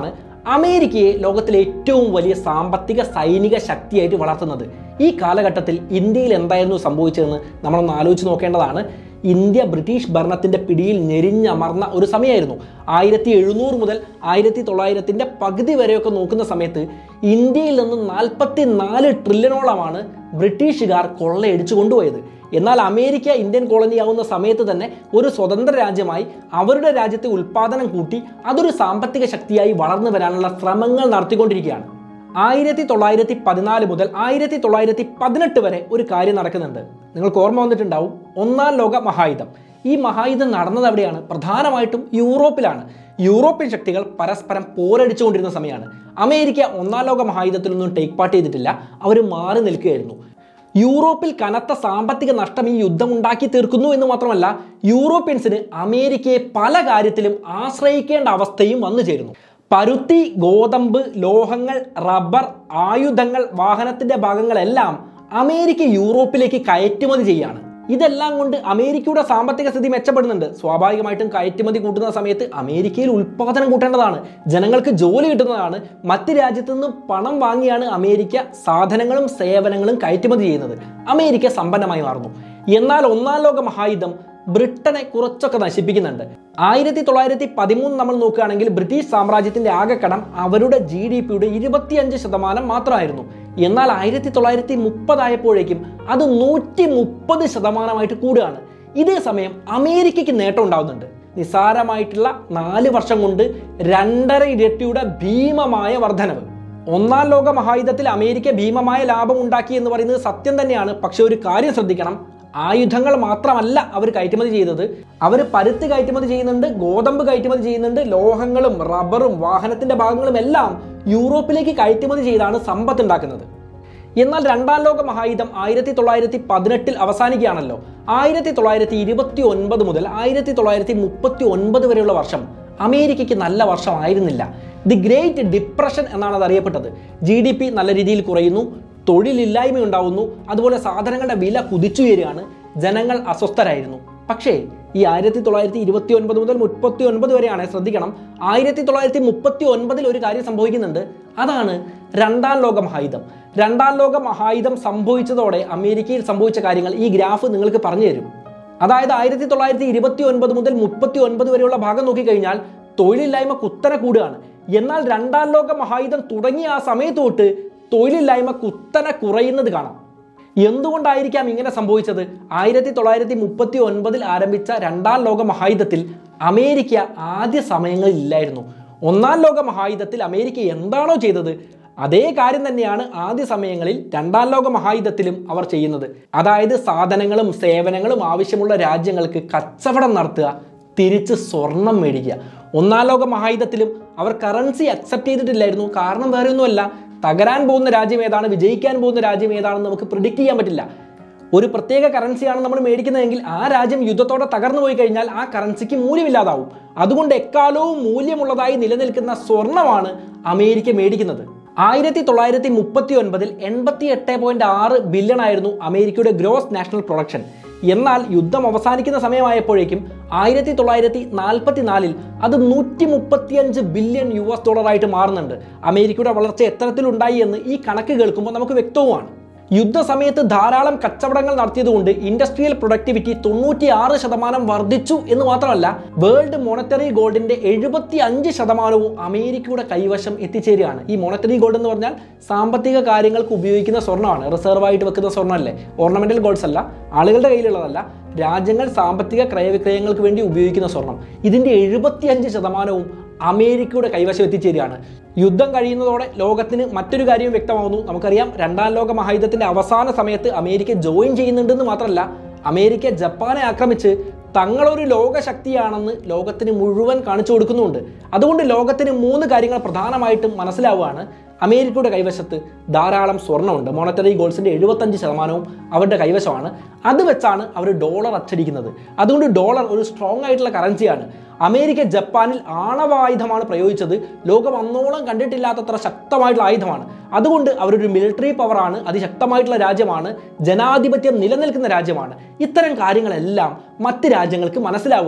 അമേരിക്കയെ ലോകത്തിലെ ഏറ്റവും വലിയ സാമ്പത്തിക സൈനിക ശക്തിയായിട്ട് വളർത്തുന്നത് ഈ കാലഘട്ടത്തിൽ ഇന്ത്യയിൽ എന്തായിരുന്നു സംഭവിച്ചതെന്ന് നമ്മളൊന്ന് ആലോചിച്ച് നോക്കേണ്ടതാണ് ഇന്ത്യ ബ്രിട്ടീഷ് ഭരണത്തിന്റെ പിടിയിൽ ഞെരിഞ്ഞമർന്ന ഒരു സമയമായിരുന്നു ആയിരത്തി എഴുന്നൂറ് മുതൽ ആയിരത്തി തൊള്ളായിരത്തിന്റെ പകുതി വരെയൊക്കെ നോക്കുന്ന സമയത്ത് ഇന്ത്യയിൽ നിന്ന് നാൽപ്പത്തി നാല് ട്രില്യണോളമാണ് ബ്രിട്ടീഷുകാർ കൊള്ളയടിച്ചു കൊണ്ടുപോയത് എന്നാൽ അമേരിക്ക ഇന്ത്യൻ കോളനിയാവുന്ന സമയത്ത് തന്നെ ഒരു സ്വതന്ത്ര രാജ്യമായി അവരുടെ രാജ്യത്തെ ഉൽപ്പാദനം കൂട്ടി അതൊരു സാമ്പത്തിക ശക്തിയായി വളർന്നു വരാനുള്ള ശ്രമങ്ങൾ നടത്തിക്കൊണ്ടിരിക്കുകയാണ് ആയിരത്തി തൊള്ളായിരത്തി പതിനാല് മുതൽ ആയിരത്തി തൊള്ളായിരത്തി പതിനെട്ട് വരെ ഒരു കാര്യം നടക്കുന്നുണ്ട് നിങ്ങൾക്ക് ഓർമ്മ വന്നിട്ടുണ്ടാവും ഒന്നാം ലോക മഹായുധം ഈ മഹായുധം നടന്നത് എവിടെയാണ് പ്രധാനമായിട്ടും യൂറോപ്പിലാണ് യൂറോപ്യൻ ശക്തികൾ പരസ്പരം പോരടിച്ചുകൊണ്ടിരുന്ന സമയമാണ് അമേരിക്ക ഒന്നാം ലോക മഹായുധത്തിലൊന്നും ടേക്ക് പാർട്ട് ചെയ്തിട്ടില്ല അവർ മാറി നിൽക്കുകയായിരുന്നു യൂറോപ്പിൽ കനത്ത സാമ്പത്തിക നഷ്ടം ഈ യുദ്ധം ഉണ്ടാക്കി തീർക്കുന്നു എന്ന് മാത്രമല്ല യൂറോപ്യൻസിന് അമേരിക്കയെ പല കാര്യത്തിലും ആശ്രയിക്കേണ്ട അവസ്ഥയും വന്നു ചേരുന്നു പരുത്തി ഗോതമ്പ് ലോഹങ്ങൾ റബ്ബർ ആയുധങ്ങൾ വാഹനത്തിന്റെ ഭാഗങ്ങളെല്ലാം അമേരിക്ക യൂറോപ്പിലേക്ക് കയറ്റുമതി ചെയ്യാണ് ഇതെല്ലാം കൊണ്ട് അമേരിക്കയുടെ സാമ്പത്തിക സ്ഥിതി മെച്ചപ്പെടുന്നുണ്ട് സ്വാഭാവികമായിട്ടും കയറ്റുമതി കൂട്ടുന്ന സമയത്ത് അമേരിക്കയിൽ ഉൽപ്പാദനം കൂട്ടേണ്ടതാണ് ജനങ്ങൾക്ക് ജോലി കിട്ടുന്നതാണ് മറ്റ് രാജ്യത്തു നിന്നും പണം വാങ്ങിയാണ് അമേരിക്ക സാധനങ്ങളും സേവനങ്ങളും കയറ്റുമതി ചെയ്യുന്നത് അമേരിക്ക സമ്പന്നമായി മാറുന്നു എന്നാൽ ഒന്നാം ലോക മഹായുദ്ധം ബ്രിട്ടനെ കുറച്ചൊക്കെ നശിപ്പിക്കുന്നുണ്ട് ആയിരത്തി തൊള്ളായിരത്തി പതിമൂന്ന് നമ്മൾ നോക്കുകയാണെങ്കിൽ ബ്രിട്ടീഷ് സാമ്രാജ്യത്തിന്റെ ആകെ കടം അവരുടെ ജി ഡി പിയുടെ ഇരുപത്തിയഞ്ച് ശതമാനം മാത്രമായിരുന്നു എന്നാൽ ആയിരത്തി തൊള്ളായിരത്തി മുപ്പതായപ്പോഴേക്കും അത് നൂറ്റി മുപ്പത് ശതമാനമായിട്ട് കൂടുകയാണ് ഇതേ സമയം അമേരിക്കയ്ക്ക് നേട്ടം ഉണ്ടാവുന്നുണ്ട് നിസാരമായിട്ടുള്ള നാല് വർഷം കൊണ്ട് രണ്ടര ഇരട്ടിയുടെ ഭീമമായ വർധനവ് ഒന്നാം ലോക മഹായുദ്ധത്തിൽ അമേരിക്ക ഭീമമായ ലാഭം ഉണ്ടാക്കി എന്ന് പറയുന്നത് സത്യം തന്നെയാണ് പക്ഷെ ഒരു കാര്യം ശ്രദ്ധിക്കണം ആയുധങ്ങൾ മാത്രമല്ല അവർ കയറ്റുമതി ചെയ്തത് അവർ പരുത്തി കയറ്റുമതി ചെയ്യുന്നുണ്ട് ഗോതമ്പ് കയറ്റുമതി ചെയ്യുന്നുണ്ട് ലോഹങ്ങളും റബ്ബറും വാഹനത്തിന്റെ ഭാഗങ്ങളും എല്ലാം യൂറോപ്പിലേക്ക് കയറ്റുമതി ചെയ്താണ് സമ്പത്ത് ഉണ്ടാക്കുന്നത് എന്നാൽ രണ്ടാം ലോക മഹായുദ്ധം ആയിരത്തി തൊള്ളായിരത്തി പതിനെട്ടിൽ അവസാനിക്കുകയാണല്ലോ ആയിരത്തി തൊള്ളായിരത്തി ഇരുപത്തി ഒൻപത് മുതൽ ആയിരത്തി തൊള്ളായിരത്തി മുപ്പത്തി ഒൻപത് വരെയുള്ള വർഷം അമേരിക്കയ്ക്ക് നല്ല വർഷമായിരുന്നില്ല ദി ഗ്രേറ്റ് ഡിപ്രഷൻ എന്നാണ് അത് അറിയപ്പെട്ടത് ജി ഡി പി നല്ല രീതിയിൽ കുറയുന്നു തൊഴിലില്ലായ്മ ഉണ്ടാവുന്നു അതുപോലെ സാധനങ്ങളുടെ വില കുതിച്ചുയരുകയാണ് ജനങ്ങൾ അസ്വസ്ഥരായിരുന്നു പക്ഷേ ഈ ആയിരത്തി തൊള്ളായിരത്തി ഇരുപത്തി ഒൻപത് മുതൽ മുപ്പത്തി ഒൻപത് വരെയാണ് ശ്രദ്ധിക്കണം ആയിരത്തി തൊള്ളായിരത്തി മുപ്പത്തി ഒൻപതിൽ ഒരു കാര്യം സംഭവിക്കുന്നുണ്ട് അതാണ് രണ്ടാം ലോക മഹായുധം രണ്ടാം ലോക മഹായുധം സംഭവിച്ചതോടെ അമേരിക്കയിൽ സംഭവിച്ച കാര്യങ്ങൾ ഈ ഗ്രാഫ് നിങ്ങൾക്ക് പറഞ്ഞു തരും അതായത് ആയിരത്തി തൊള്ളായിരത്തി ഇരുപത്തി ഒൻപത് മുതൽ മുപ്പത്തി ഒൻപത് വരെയുള്ള ഭാഗം നോക്കിക്കഴിഞ്ഞാൽ തൊഴിലില്ലായ്മ കുത്തനെ കൂടുകയാണ് എന്നാൽ രണ്ടാം ലോക മഹായുധം തുടങ്ങിയ ആ സമയത്ത് തൊട്ട് തൊഴിലില്ലായ്മ കുത്തനെ കുറയുന്നത് കാണാം എന്തുകൊണ്ടായിരിക്കാം ഇങ്ങനെ സംഭവിച്ചത് ആയിരത്തി തൊള്ളായിരത്തി മുപ്പത്തി ഒൻപതിൽ ആരംഭിച്ച രണ്ടാം ലോക മഹായുദ്ധത്തിൽ അമേരിക്ക ആദ്യ സമയങ്ങളിൽ ഇല്ലായിരുന്നു ഒന്നാം ലോക മഹായുദ്ധത്തിൽ അമേരിക്ക എന്താണോ ചെയ്തത് അതേ കാര്യം തന്നെയാണ് ആദ്യ സമയങ്ങളിൽ രണ്ടാം ലോക മഹായുദ്ധത്തിലും അവർ ചെയ്യുന്നത് അതായത് സാധനങ്ങളും സേവനങ്ങളും ആവശ്യമുള്ള രാജ്യങ്ങൾക്ക് കച്ചവടം നടത്തുക തിരിച്ച് സ്വർണം മേടിക്കുക ഒന്നാം ലോക മഹായുദ്ധത്തിലും അവർ കറൻസി അക്സെപ്റ്റ് ചെയ്തിട്ടില്ലായിരുന്നു കാരണം വേറെ ഒന്നുമല്ല തകരാൻ പോകുന്ന രാജ്യം ഏതാണ് വിജയിക്കാൻ പോകുന്ന രാജ്യം ഏതാണെന്ന് നമുക്ക് പ്രിഡിക്റ്റ് ചെയ്യാൻ പറ്റില്ല ഒരു പ്രത്യേക കറൻസിയാണ് നമ്മൾ മേടിക്കുന്നതെങ്കിൽ ആ രാജ്യം യുദ്ധത്തോടെ തകർന്നു പോയി കഴിഞ്ഞാൽ ആ കറൻസിക്ക് മൂല്യമില്ലാതാവും അതുകൊണ്ട് എക്കാലവും മൂല്യമുള്ളതായി നിലനിൽക്കുന്ന സ്വർണമാണ് അമേരിക്ക മേടിക്കുന്നത് ആയിരത്തി തൊള്ളായിരത്തി മുപ്പത്തി ഒൻപതിൽ എൺപത്തി എട്ട് പോയിന്റ് ആറ് ബില്യൺ ആയിരുന്നു അമേരിക്കയുടെ ഗ്രോസ് നാഷണൽ പ്രൊഡക്ഷൻ എന്നാൽ യുദ്ധം അവസാനിക്കുന്ന സമയമായപ്പോഴേക്കും ആയിരത്തി തൊള്ളായിരത്തി നാൽപ്പത്തി നാലിൽ അത് നൂറ്റി മുപ്പത്തിയഞ്ച് ബില്യൺ യു എസ് ഡോളറായിട്ട് മാറുന്നുണ്ട് അമേരിക്കയുടെ വളർച്ച എത്തരത്തിലുണ്ടായി എന്ന് ഈ കണക്ക് കേൾക്കുമ്പോൾ നമുക്ക് വ്യക്തവുമാണ് യുദ്ധസമയത്ത് ധാരാളം കച്ചവടങ്ങൾ നടത്തിയതുകൊണ്ട് ഇൻഡസ്ട്രിയൽ പ്രൊഡക്ടിവിറ്റി തൊണ്ണൂറ്റി ആറ് ശതമാനം വർദ്ധിച്ചു എന്ന് മാത്രമല്ല വേൾഡ് മോണറ്ററി ഗോൾഡിന്റെ എഴുപത്തി അഞ്ച് ശതമാനവും അമേരിക്കയുടെ കൈവശം എത്തിച്ചേരുകയാണ് ഈ മോണറ്ററി ഗോൾഡ് എന്ന് പറഞ്ഞാൽ സാമ്പത്തിക കാര്യങ്ങൾക്ക് ഉപയോഗിക്കുന്ന സ്വർണ്ണമാണ് റിസർവ് ആയിട്ട് വെക്കുന്ന സ്വർണ്ണമല്ലേ ഓർണമെന്റൽ ഗോൾഡ്സ് അല്ല ആളുകളുടെ കയ്യിലുള്ളതല്ല രാജ്യങ്ങൾ സാമ്പത്തിക ക്രയവിക്രയങ്ങൾക്ക് വേണ്ടി ഉപയോഗിക്കുന്ന സ്വർണം ഇതിന്റെ എഴുപത്തിയഞ്ച് ശതമാനവും അമേരിക്കയുടെ കൈവശം എത്തിച്ചേരുകയാണ് യുദ്ധം കഴിയുന്നതോടെ ലോകത്തിന് മറ്റൊരു കാര്യവും വ്യക്തമാവുന്നു നമുക്കറിയാം രണ്ടാം ലോക മഹായുദ്ധത്തിന്റെ അവസാന സമയത്ത് അമേരിക്ക ജോയിൻ ചെയ്യുന്നുണ്ടെന്ന് മാത്രമല്ല അമേരിക്ക ജപ്പാനെ ആക്രമിച്ച് തങ്ങളൊരു ലോകശക്തിയാണെന്ന് ലോകത്തിന് മുഴുവൻ കാണിച്ചു കൊടുക്കുന്നുണ്ട് അതുകൊണ്ട് ലോകത്തിന് മൂന്ന് കാര്യങ്ങൾ പ്രധാനമായിട്ടും മനസ്സിലാവുകയാണ് അമേരിക്കയുടെ കൈവശത്ത് ധാരാളം സ്വർണ്ണമുണ്ട് മോണറ്ററി ഗോൾസിന്റെ എഴുപത്തഞ്ച് ശതമാനവും അവരുടെ കൈവശമാണ് അത് വെച്ചാണ് അവർ ഡോളർ അച്ചടിക്കുന്നത് അതുകൊണ്ട് ഡോളർ ഒരു സ്ട്രോങ് ആയിട്ടുള്ള കറൻസിയാണ് അമേരിക്ക ജപ്പാനിൽ ആണവായുധമാണ് പ്രയോഗിച്ചത് ലോകം അന്നോളം കണ്ടിട്ടില്ലാത്തത്ര ശക്തമായിട്ടുള്ള ആയുധമാണ് അതുകൊണ്ട് അവരൊരു മിലിറ്ററി പവറാണ് അതിശക്തമായിട്ടുള്ള രാജ്യമാണ് ജനാധിപത്യം നിലനിൽക്കുന്ന രാജ്യമാണ് ഇത്തരം കാര്യങ്ങളെല്ലാം മറ്റ് രാജ്യങ്ങൾക്ക് മനസ്സിലാവുകയാണ്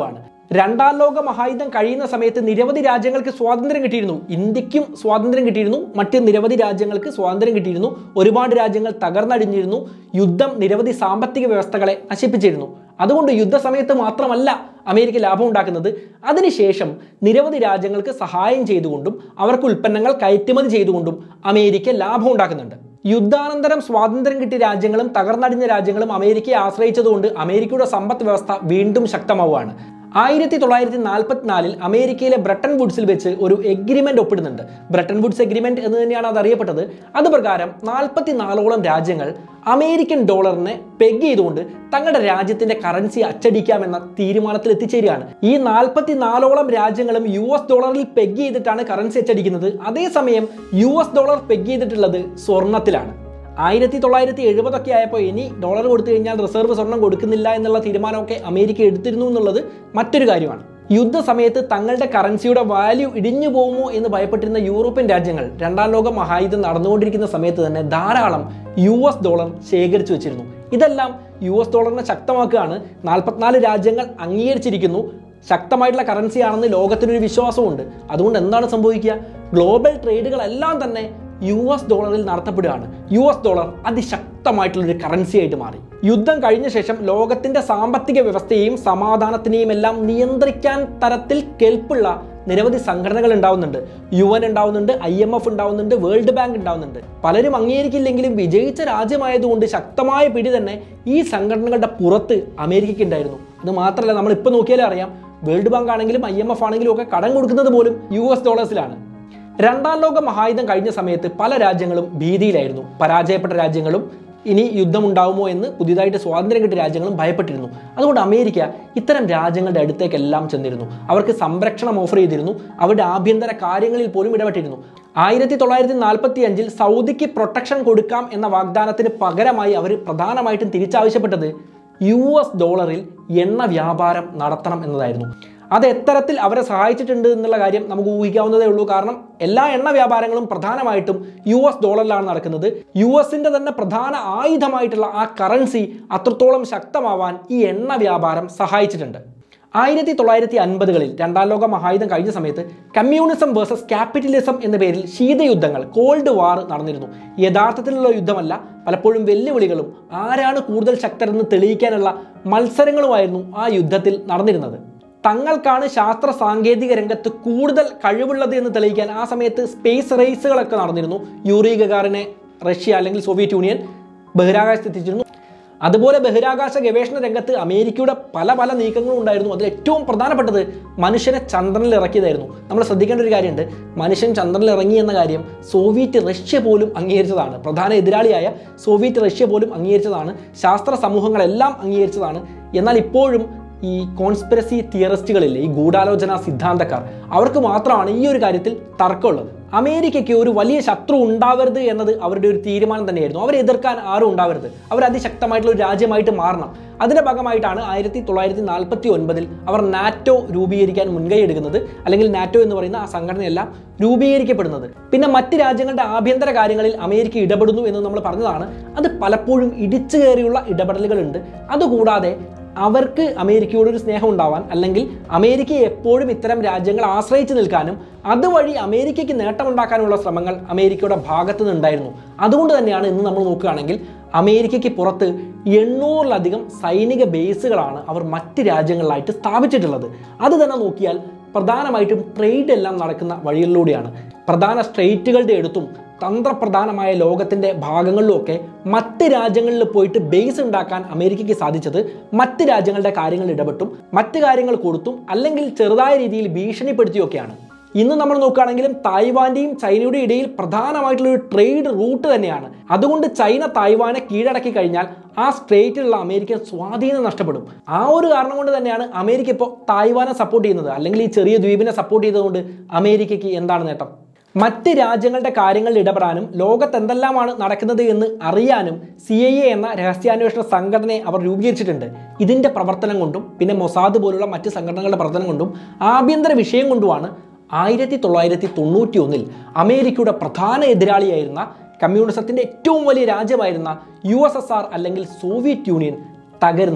രണ്ടാം ലോക മഹായുദ്ധം കഴിയുന്ന സമയത്ത് നിരവധി രാജ്യങ്ങൾക്ക് സ്വാതന്ത്ര്യം കിട്ടിയിരുന്നു ഇന്ത്യക്കും സ്വാതന്ത്ര്യം കിട്ടിയിരുന്നു മറ്റ് നിരവധി രാജ്യങ്ങൾക്ക് സ്വാതന്ത്ര്യം കിട്ടിയിരുന്നു ഒരുപാട് രാജ്യങ്ങൾ തകർന്നടിഞ്ഞിരുന്നു യുദ്ധം നിരവധി സാമ്പത്തിക വ്യവസ്ഥകളെ നശിപ്പിച്ചിരുന്നു അതുകൊണ്ട് യുദ്ധസമയത്ത് മാത്രമല്ല അമേരിക്ക ലാഭം ഉണ്ടാക്കുന്നത് അതിനുശേഷം നിരവധി രാജ്യങ്ങൾക്ക് സഹായം ചെയ്തുകൊണ്ടും അവർക്ക് ഉൽപ്പന്നങ്ങൾ കയറ്റുമതി ചെയ്തുകൊണ്ടും അമേരിക്ക ലാഭം ഉണ്ടാക്കുന്നുണ്ട് യുദ്ധാനന്തരം സ്വാതന്ത്ര്യം കിട്ടിയ രാജ്യങ്ങളും തകർന്നടിഞ്ഞ രാജ്യങ്ങളും അമേരിക്കയെ ആശ്രയിച്ചതുകൊണ്ട് അമേരിക്കയുടെ സമ്പദ് വ്യവസ്ഥ വീണ്ടും ശക്തമാവുകയാണ് ആയിരത്തി തൊള്ളായിരത്തി നാൽപ്പത്തിനാലിൽ അമേരിക്കയിലെ ബ്രട്ടൻ വുഡ്സിൽ വെച്ച് ഒരു എഗ്രിമെന്റ് ഒപ്പിടുന്നുണ്ട് ബ്രട്ടൻ വുഡ്സ് എഗ്രിമെന്റ് എന്ന് തന്നെയാണ് അത് അറിയപ്പെട്ടത് അത് പ്രകാരം നാൽപ്പത്തിനാലോളം രാജ്യങ്ങൾ അമേരിക്കൻ ഡോളറിനെ പെഗ് ചെയ്തുകൊണ്ട് തങ്ങളുടെ രാജ്യത്തിന്റെ കറൻസി അച്ചടിക്കാമെന്ന തീരുമാനത്തിൽ എത്തിച്ചേരുകയാണ് ഈ നാൽപ്പത്തിനാലോളം രാജ്യങ്ങളും യു എസ് ഡോളറിൽ പെഗ് ചെയ്തിട്ടാണ് കറൻസി അച്ചടിക്കുന്നത് അതേസമയം യു എസ് ഡോളർ പെഗ് ചെയ്തിട്ടുള്ളത് സ്വർണത്തിലാണ് ആയിരത്തി തൊള്ളായിരത്തി എഴുപതൊക്കെ ആയപ്പോൾ ഇനി ഡോളർ കൊടുത്തു കഴിഞ്ഞാൽ റിസർവ് സ്വർണം കൊടുക്കുന്നില്ല എന്നുള്ള തീരുമാനമൊക്കെ അമേരിക്ക എടുത്തിരുന്നു എന്നുള്ളത് മറ്റൊരു കാര്യമാണ് യുദ്ധസമയത്ത് തങ്ങളുടെ കറൻസിയുടെ വാല്യൂ ഇടിഞ്ഞു പോകുമോ എന്ന് ഭയപ്പെട്ടിരുന്ന യൂറോപ്യൻ രാജ്യങ്ങൾ രണ്ടാം ലോക മഹായുദ്ധം നടന്നുകൊണ്ടിരിക്കുന്ന സമയത്ത് തന്നെ ധാരാളം യു എസ് ഡോളർ ശേഖരിച്ചു വെച്ചിരുന്നു ഇതെല്ലാം യു എസ് ഡോളറിനെ ശക്തമാക്കുകയാണ് നാൽപ്പത്തിനാല് രാജ്യങ്ങൾ അംഗീകരിച്ചിരിക്കുന്നു ശക്തമായിട്ടുള്ള കറൻസി ആണെന്ന് ലോകത്തിനൊരു വിശ്വാസമുണ്ട് അതുകൊണ്ട് എന്താണ് സംഭവിക്കുക ഗ്ലോബൽ ട്രേഡുകളെല്ലാം തന്നെ യു എസ് ഡോളറിൽ നടത്തപ്പെടുകയാണ് യു എസ് ഡോളർ അതിശക്തമായിട്ടുള്ളൊരു കറൻസി ആയിട്ട് മാറി യുദ്ധം കഴിഞ്ഞ ശേഷം ലോകത്തിന്റെ സാമ്പത്തിക വ്യവസ്ഥയെയും സമാധാനത്തിനെയും എല്ലാം നിയന്ത്രിക്കാൻ തരത്തിൽ കെൽപ്പുള്ള നിരവധി സംഘടനകൾ ഉണ്ടാവുന്നുണ്ട് യു എൻ ഉണ്ടാവുന്നുണ്ട് ഐ എം എഫ് ഉണ്ടാവുന്നുണ്ട് വേൾഡ് ബാങ്ക് ഉണ്ടാവുന്നുണ്ട് പലരും അംഗീകരിക്കില്ലെങ്കിലും വിജയിച്ച രാജ്യമായതുകൊണ്ട് ശക്തമായ പിടി തന്നെ ഈ സംഘടനകളുടെ പുറത്ത് അമേരിക്കയ്ക്ക് ഉണ്ടായിരുന്നു അത് മാത്രമല്ല നമ്മൾ ഇപ്പോൾ നോക്കിയാലേ അറിയാം വേൾഡ് ബാങ്ക് ആണെങ്കിലും ഐ എം എഫ് ആണെങ്കിലും ഒക്കെ കടം കൊടുക്കുന്നത് പോലും യു എസ് ഡോളേഴ്സിലാണ് രണ്ടാം ലോക മഹായുദ്ധം കഴിഞ്ഞ സമയത്ത് പല രാജ്യങ്ങളും ഭീതിയിലായിരുന്നു പരാജയപ്പെട്ട രാജ്യങ്ങളും ഇനി യുദ്ധമുണ്ടാവുമോ എന്ന് പുതിയതായിട്ട് സ്വാതന്ത്ര്യം കിട്ടിയ രാജ്യങ്ങളും ഭയപ്പെട്ടിരുന്നു അതുകൊണ്ട് അമേരിക്ക ഇത്തരം രാജ്യങ്ങളുടെ അടുത്തേക്കെല്ലാം ചെന്നിരുന്നു അവർക്ക് സംരക്ഷണം ഓഫർ ചെയ്തിരുന്നു അവരുടെ ആഭ്യന്തര കാര്യങ്ങളിൽ പോലും ഇടപെട്ടിരുന്നു ആയിരത്തി തൊള്ളായിരത്തി നാൽപ്പത്തി അഞ്ചിൽ സൗദിക്ക് പ്രൊട്ടക്ഷൻ കൊടുക്കാം എന്ന വാഗ്ദാനത്തിന് പകരമായി അവർ പ്രധാനമായിട്ടും തിരിച്ചാവശ്യപ്പെട്ടത് യു എസ് ഡോളറിൽ എണ്ണ വ്യാപാരം നടത്തണം എന്നതായിരുന്നു അത് എത്തരത്തിൽ അവരെ സഹായിച്ചിട്ടുണ്ട് എന്നുള്ള കാര്യം നമുക്ക് ഊഹിക്കാവുന്നതേ ഉള്ളൂ കാരണം എല്ലാ എണ്ണ വ്യാപാരങ്ങളും പ്രധാനമായിട്ടും യു എസ് ഡോളറിലാണ് നടക്കുന്നത് യു എസിന്റെ തന്നെ പ്രധാന ആയുധമായിട്ടുള്ള ആ കറൻസി അത്രത്തോളം ശക്തമാവാൻ ഈ എണ്ണ വ്യാപാരം സഹായിച്ചിട്ടുണ്ട് ആയിരത്തി തൊള്ളായിരത്തി അൻപതുകളിൽ രണ്ടാം ലോക മഹായുധം കഴിഞ്ഞ സമയത്ത് കമ്മ്യൂണിസം വേഴ്സസ് ക്യാപിറ്റലിസം എന്ന പേരിൽ ശീതയുദ്ധങ്ങൾ കോൾഡ് വാർ നടന്നിരുന്നു യഥാർത്ഥത്തിലുള്ള യുദ്ധമല്ല പലപ്പോഴും വെല്ലുവിളികളും ആരാണ് കൂടുതൽ ശക്തരെന്ന് തെളിയിക്കാനുള്ള മത്സരങ്ങളുമായിരുന്നു ആ യുദ്ധത്തിൽ നടന്നിരുന്നത് തങ്ങൾക്കാണ് ശാസ്ത്ര സാങ്കേതിക രംഗത്ത് കൂടുതൽ കഴിവുള്ളത് എന്ന് തെളിയിക്കാൻ ആ സമയത്ത് സ്പേസ് റേസുകളൊക്കെ നടന്നിരുന്നു യൂറി ഗഗാറിനെ റഷ്യ അല്ലെങ്കിൽ സോവിയറ്റ് യൂണിയൻ ബഹിരാകാശത്ത് എത്തിച്ചിരുന്നു അതുപോലെ ബഹിരാകാശ ഗവേഷണ രംഗത്ത് അമേരിക്കയുടെ പല പല നീക്കങ്ങളും ഉണ്ടായിരുന്നു അതിൽ ഏറ്റവും പ്രധാനപ്പെട്ടത് മനുഷ്യനെ ചന്ദ്രനിൽ ഇറക്കിയതായിരുന്നു നമ്മൾ ശ്രദ്ധിക്കേണ്ട ഒരു കാര്യമുണ്ട് മനുഷ്യൻ ചന്ദ്രനിൽ ഇറങ്ങി എന്ന കാര്യം സോവിയറ്റ് റഷ്യ പോലും അംഗീകരിച്ചതാണ് പ്രധാന എതിരാളിയായ സോവിയറ്റ് റഷ്യ പോലും അംഗീകരിച്ചതാണ് ശാസ്ത്ര സമൂഹങ്ങളെല്ലാം അംഗീകരിച്ചതാണ് എന്നാൽ ഇപ്പോഴും ഈ കോൺസ്പിറസി തിയറിസ്റ്റുകളില്ലേ ഈ ഗൂഢാലോചന സിദ്ധാന്തക്കാർ അവർക്ക് മാത്രമാണ് ഈ ഒരു കാര്യത്തിൽ തർക്കമുള്ളത് അമേരിക്കയ്ക്ക് ഒരു വലിയ ശത്രു ഉണ്ടാവരുത് എന്നത് അവരുടെ ഒരു തീരുമാനം തന്നെയായിരുന്നു അവരെ എതിർക്കാൻ ആരും ഉണ്ടാവരുത് അവർ അതിശക്തമായിട്ടുള്ള ഒരു രാജ്യമായിട്ട് മാറണം അതിന്റെ ഭാഗമായിട്ടാണ് ആയിരത്തി തൊള്ളായിരത്തി നാൽപ്പത്തി ഒൻപതിൽ അവർ നാറ്റോ രൂപീകരിക്കാൻ മുൻകൈ എടുക്കുന്നത് അല്ലെങ്കിൽ നാറ്റോ എന്ന് പറയുന്ന ആ സംഘടനയെല്ലാം രൂപീകരിക്കപ്പെടുന്നത് പിന്നെ മറ്റ് രാജ്യങ്ങളുടെ ആഭ്യന്തര കാര്യങ്ങളിൽ അമേരിക്ക ഇടപെടുന്നു എന്ന് നമ്മൾ പറഞ്ഞതാണ് അത് പലപ്പോഴും ഇടിച്ചു കയറിയുള്ള ഇടപെടലുകളുണ്ട് അതുകൂടാതെ അവർക്ക് അമേരിക്കയോടൊരു സ്നേഹം ഉണ്ടാവാൻ അല്ലെങ്കിൽ അമേരിക്കയെ എപ്പോഴും ഇത്തരം രാജ്യങ്ങൾ ആശ്രയിച്ച് നിൽക്കാനും അതുവഴി അമേരിക്കയ്ക്ക് നേട്ടമുണ്ടാക്കാനുള്ള ശ്രമങ്ങൾ അമേരിക്കയുടെ ഭാഗത്തു നിന്നുണ്ടായിരുന്നു അതുകൊണ്ട് തന്നെയാണ് ഇന്ന് നമ്മൾ നോക്കുകയാണെങ്കിൽ അമേരിക്കയ്ക്ക് പുറത്ത് എണ്ണൂറിലധികം സൈനിക ബേസുകളാണ് അവർ മറ്റ് രാജ്യങ്ങളിലായിട്ട് സ്ഥാപിച്ചിട്ടുള്ളത് അത് തന്നെ നോക്കിയാൽ പ്രധാനമായിട്ടും ട്രേഡ് എല്ലാം നടക്കുന്ന വഴികളിലൂടെയാണ് പ്രധാന സ്ട്രേറ്റുകളുടെ അടുത്തും തന്ത്രപ്രധാനമായ ലോകത്തിൻ്റെ ഭാഗങ്ങളിലുമൊക്കെ മറ്റ് രാജ്യങ്ങളിൽ പോയിട്ട് ബേസ് ഉണ്ടാക്കാൻ അമേരിക്കയ്ക്ക് സാധിച്ചത് മറ്റ് രാജ്യങ്ങളുടെ കാര്യങ്ങളിൽ ഇടപെട്ടും മറ്റ് കാര്യങ്ങൾ കൊടുത്തും അല്ലെങ്കിൽ ചെറുതായ രീതിയിൽ ഭീഷണിപ്പെടുത്തിയൊക്കെയാണ് ഇന്ന് നമ്മൾ നോക്കുകയാണെങ്കിലും തായ്വാന്റെയും ചൈനയുടെയും ഇടയിൽ പ്രധാനമായിട്ടുള്ള ഒരു ട്രേഡ് റൂട്ട് തന്നെയാണ് അതുകൊണ്ട് ചൈന തായ്വാനെ കീഴടക്കി കഴിഞ്ഞാൽ ആ സ്ട്രേറ്റിലുള്ള അമേരിക്കൻ സ്വാധീനം നഷ്ടപ്പെടും ആ ഒരു കാരണം കൊണ്ട് തന്നെയാണ് അമേരിക്ക ഇപ്പോൾ തായ്വാനെ സപ്പോർട്ട് ചെയ്യുന്നത് അല്ലെങ്കിൽ ഈ ചെറിയ ദ്വീപിനെ സപ്പോർട്ട് ചെയ്തതുകൊണ്ട് അമേരിക്കയ്ക്ക് എന്താണ് നേട്ടം മറ്റ് രാജ്യങ്ങളുടെ കാര്യങ്ങളിൽ ഇടപെടാനും ലോകത്ത് എന്തെല്ലാമാണ് നടക്കുന്നത് എന്ന് അറിയാനും സി ഐ എ എന്ന രഹസ്യാന്വേഷണ സംഘടനയെ അവർ രൂപീകരിച്ചിട്ടുണ്ട് ഇതിന്റെ പ്രവർത്തനം കൊണ്ടും പിന്നെ മൊസാദ് പോലുള്ള മറ്റ് സംഘടനകളുടെ പ്രവർത്തനം കൊണ്ടും ആഭ്യന്തര വിഷയം കൊണ്ടുമാണ് ആയിരത്തി തൊള്ളായിരത്തി തൊണ്ണൂറ്റി ഒന്നിൽ അമേരിക്കയുടെ പ്രധാന എതിരാളിയായിരുന്ന കമ്മ്യൂണിസത്തിന്റെ ഏറ്റവും വലിയ രാജ്യമായിരുന്ന യു എസ് എസ് ആർ അല്ലെങ്കിൽ സോവിയറ്റ് യൂണിയൻ തകരുന്നത്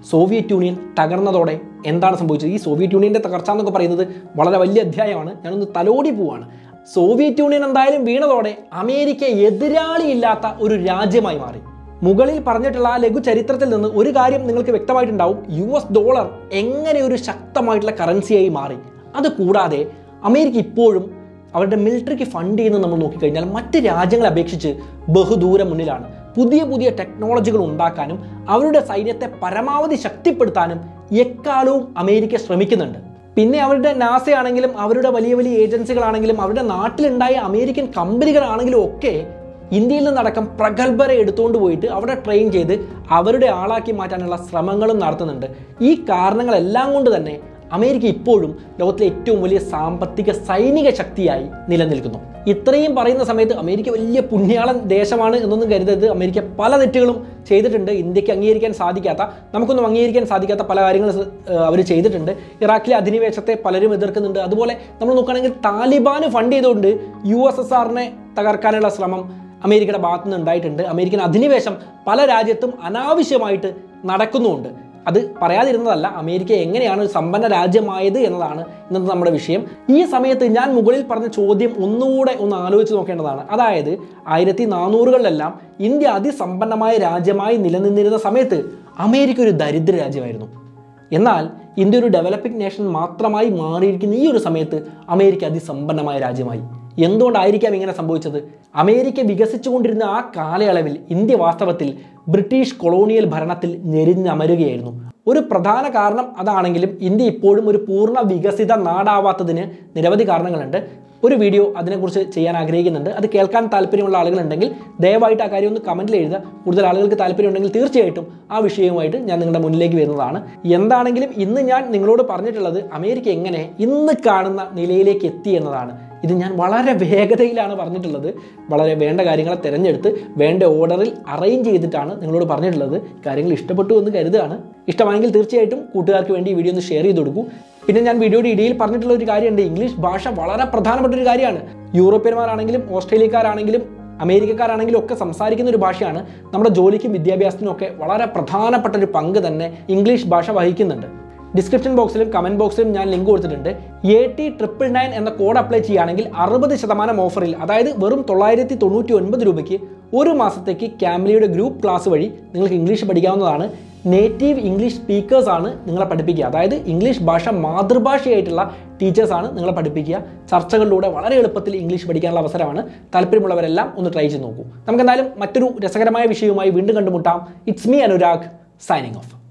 സോവിയറ്റ് യൂണിയൻ തകർന്നതോടെ എന്താണ് സംഭവിച്ചത് ഈ സോവിയറ്റ് യൂണിയൻ്റെ തകർച്ച എന്നൊക്കെ പറയുന്നത് വളരെ വലിയ അധ്യായമാണ് ഞാനൊന്ന് തലോടി പോവാണ് സോവിയറ്റ് യൂണിയൻ എന്തായാലും വീണതോടെ അമേരിക്ക എതിരാളിയില്ലാത്ത ഒരു രാജ്യമായി മാറി മുകളിൽ പറഞ്ഞിട്ടുള്ള ആ ലഘു ചരിത്രത്തിൽ നിന്ന് ഒരു കാര്യം നിങ്ങൾക്ക് വ്യക്തമായിട്ടുണ്ടാവും യു എസ് ഡോളർ എങ്ങനെ ഒരു ശക്തമായിട്ടുള്ള കറൻസിയായി മാറി അത് കൂടാതെ അമേരിക്ക ഇപ്പോഴും അവരുടെ മിലിറ്ററിക്ക് ഫണ്ട് ചെയ്യുന്നത് നമ്മൾ നോക്കിക്കഴിഞ്ഞാൽ മറ്റ് രാജ്യങ്ങളെ അപേക്ഷിച്ച് ബഹുദൂരം മുന്നിലാണ് പുതിയ പുതിയ ടെക്നോളജികൾ ഉണ്ടാക്കാനും അവരുടെ സൈന്യത്തെ പരമാവധി ശക്തിപ്പെടുത്താനും എക്കാലവും അമേരിക്ക ശ്രമിക്കുന്നുണ്ട് പിന്നെ അവരുടെ നാസ ആണെങ്കിലും അവരുടെ വലിയ വലിയ ഏജൻസികളാണെങ്കിലും അവരുടെ നാട്ടിലുണ്ടായ അമേരിക്കൻ കമ്പനികളാണെങ്കിലും ഒക്കെ ഇന്ത്യയിൽ നിന്നടക്കം പ്രഗത്ഭരെ എടുത്തുകൊണ്ട് പോയിട്ട് അവിടെ ട്രെയിൻ ചെയ്ത് അവരുടെ ആളാക്കി മാറ്റാനുള്ള ശ്രമങ്ങളും നടത്തുന്നുണ്ട് ഈ കാരണങ്ങളെല്ലാം കൊണ്ട് തന്നെ അമേരിക്ക ഇപ്പോഴും ലോകത്തിലെ ഏറ്റവും വലിയ സാമ്പത്തിക സൈനിക ശക്തിയായി നിലനിൽക്കുന്നു ഇത്രയും പറയുന്ന സമയത്ത് അമേരിക്ക വലിയ പുണ്യാളൻ ദേശമാണ് എന്നൊന്നും കരുതരുത് അമേരിക്ക പല തെറ്റുകളും ചെയ്തിട്ടുണ്ട് ഇന്ത്യക്ക് അംഗീകരിക്കാൻ സാധിക്കാത്ത നമുക്കൊന്നും അംഗീകരിക്കാൻ സാധിക്കാത്ത പല കാര്യങ്ങളും അവർ ചെയ്തിട്ടുണ്ട് ഇറാഖിലെ അധിനിവേശത്തെ പലരും എതിർക്കുന്നുണ്ട് അതുപോലെ നമ്മൾ നോക്കുകയാണെങ്കിൽ താലിബാന് ഫണ്ട് ചെയ്തുകൊണ്ട് യു എസ് എസ് ആറിനെ തകർക്കാനുള്ള ശ്രമം അമേരിക്കയുടെ ഭാഗത്തു നിന്ന് ഉണ്ടായിട്ടുണ്ട് അമേരിക്കൻ അധിനിവേശം പല രാജ്യത്തും അനാവശ്യമായിട്ട് നടക്കുന്നുമുണ്ട് അത് പറയാതിരുന്നതല്ല അമേരിക്ക എങ്ങനെയാണ് ഒരു സമ്പന്ന രാജ്യമായത് എന്നതാണ് ഇന്നത്തെ നമ്മുടെ വിഷയം ഈ സമയത്ത് ഞാൻ മുകളിൽ പറഞ്ഞ ചോദ്യം ഒന്നുകൂടെ ഒന്ന് ആലോചിച്ച് നോക്കേണ്ടതാണ് അതായത് ആയിരത്തി നാനൂറുകളിലെല്ലാം ഇന്ത്യ അതിസമ്പന്നമായ രാജ്യമായി നിലനിന്നിരുന്ന സമയത്ത് അമേരിക്ക ഒരു ദരിദ്ര രാജ്യമായിരുന്നു എന്നാൽ ഇന്ത്യ ഒരു ഡെവലപ്പിംഗ് നേഷൻ മാത്രമായി മാറിയിരിക്കുന്ന ഈ ഒരു സമയത്ത് അമേരിക്ക അതിസമ്പന്നമായ രാജ്യമായി എന്തുകൊണ്ടായിരിക്കാം ഇങ്ങനെ സംഭവിച്ചത് അമേരിക്ക വികസിച്ചുകൊണ്ടിരുന്ന ആ കാലയളവിൽ ഇന്ത്യ വാസ്തവത്തിൽ ബ്രിട്ടീഷ് കൊളോണിയൽ ഭരണത്തിൽ ഞെരിഞ്ഞമരുകയായിരുന്നു ഒരു പ്രധാന കാരണം അതാണെങ്കിലും ഇന്ത്യ ഇപ്പോഴും ഒരു പൂർണ്ണ വികസിത നാടാവാത്തതിന് നിരവധി കാരണങ്ങളുണ്ട് ഒരു വീഡിയോ അതിനെക്കുറിച്ച് ചെയ്യാൻ ആഗ്രഹിക്കുന്നുണ്ട് അത് കേൾക്കാൻ താല്പര്യമുള്ള ആളുകളുണ്ടെങ്കിൽ ദയവായിട്ട് ആ കാര്യം ഒന്ന് കമൻറ്റിൽ എഴുതുക കൂടുതൽ ആളുകൾക്ക് താല്പര്യമുണ്ടെങ്കിൽ തീർച്ചയായിട്ടും ആ വിഷയവുമായിട്ട് ഞാൻ നിങ്ങളുടെ മുന്നിലേക്ക് വരുന്നതാണ് എന്താണെങ്കിലും ഇന്ന് ഞാൻ നിങ്ങളോട് പറഞ്ഞിട്ടുള്ളത് അമേരിക്ക എങ്ങനെ ഇന്ന് കാണുന്ന നിലയിലേക്ക് എത്തി എന്നതാണ് ഇത് ഞാൻ വളരെ വേഗതയിലാണ് പറഞ്ഞിട്ടുള്ളത് വളരെ വേണ്ട കാര്യങ്ങളെ തിരഞ്ഞെടുത്ത് വേണ്ട ഓർഡറിൽ അറേഞ്ച് ചെയ്തിട്ടാണ് നിങ്ങളോട് പറഞ്ഞിട്ടുള്ളത് കാര്യങ്ങൾ ഇഷ്ടപ്പെട്ടു എന്ന് കരുതുകയാണ് ഇഷ്ടമാണെങ്കിൽ തീർച്ചയായിട്ടും കൂട്ടുകാർക്ക് വേണ്ടി ഈ വീഡിയോ ഒന്ന് ഷെയർ ചെയ്ത് കൊടുക്കൂ പിന്നെ ഞാൻ വീഡിയോയുടെ ഇടയിൽ പറഞ്ഞിട്ടുള്ള ഒരു കാര്യമുണ്ട് ഇംഗ്ലീഷ് ഭാഷ വളരെ പ്രധാനപ്പെട്ട ഒരു കാര്യമാണ് യൂറോപ്യന്മാരാണെങ്കിലും ഓസ്ട്രേലിയക്കാരാണെങ്കിലും അമേരിക്കക്കാരാണെങ്കിലും ഒക്കെ സംസാരിക്കുന്ന ഒരു ഭാഷയാണ് നമ്മുടെ ജോലിക്കും വിദ്യാഭ്യാസത്തിനും ഒക്കെ വളരെ പ്രധാനപ്പെട്ട ഒരു പങ്ക് തന്നെ ഇംഗ്ലീഷ് ഭാഷ വഹിക്കുന്നുണ്ട് ഡിസ്ക്രിപ്ഷൻ ബോക്സിലും കമന്റ് ബോക്സിലും ഞാൻ ലിങ്ക് കൊടുത്തിട്ടുണ്ട് എ ടി ട്രിപ്പിൾ നയൻ എന്ന കോഡ് അപ്ലൈ ചെയ്യുകയാണെങ്കിൽ അറുപത് ശതമാനം ഓഫറിൽ അതായത് വെറും തൊള്ളായിരത്തി തൊണ്ണൂറ്റി ഒൻപത് രൂപയ്ക്ക് ഒരു മാസത്തേക്ക് ക്യാമ്ലിയുടെ ഗ്രൂപ്പ് ക്ലാസ് വഴി നിങ്ങൾക്ക് ഇംഗ്ലീഷ് പഠിക്കാവുന്നതാണ് നേറ്റീവ് ഇംഗ്ലീഷ് സ്പീക്കേഴ്സ് ആണ് നിങ്ങളെ പഠിപ്പിക്കുക അതായത് ഇംഗ്ലീഷ് ഭാഷ മാതൃഭാഷയായിട്ടുള്ള ടീച്ചേഴ്സാണ് നിങ്ങളെ പഠിപ്പിക്കുക ചർച്ചകളിലൂടെ വളരെ എളുപ്പത്തിൽ ഇംഗ്ലീഷ് പഠിക്കാനുള്ള അവസരമാണ് താല്പര്യമുള്ളവരെല്ലാം ഒന്ന് ട്രൈ ചെയ്ത് നോക്കൂ നമുക്ക് എന്തായാലും മറ്റൊരു രസകരമായ വിഷയവുമായി വീണ്ടും കണ്ടുമുട്ടാം it's me Anurag signing of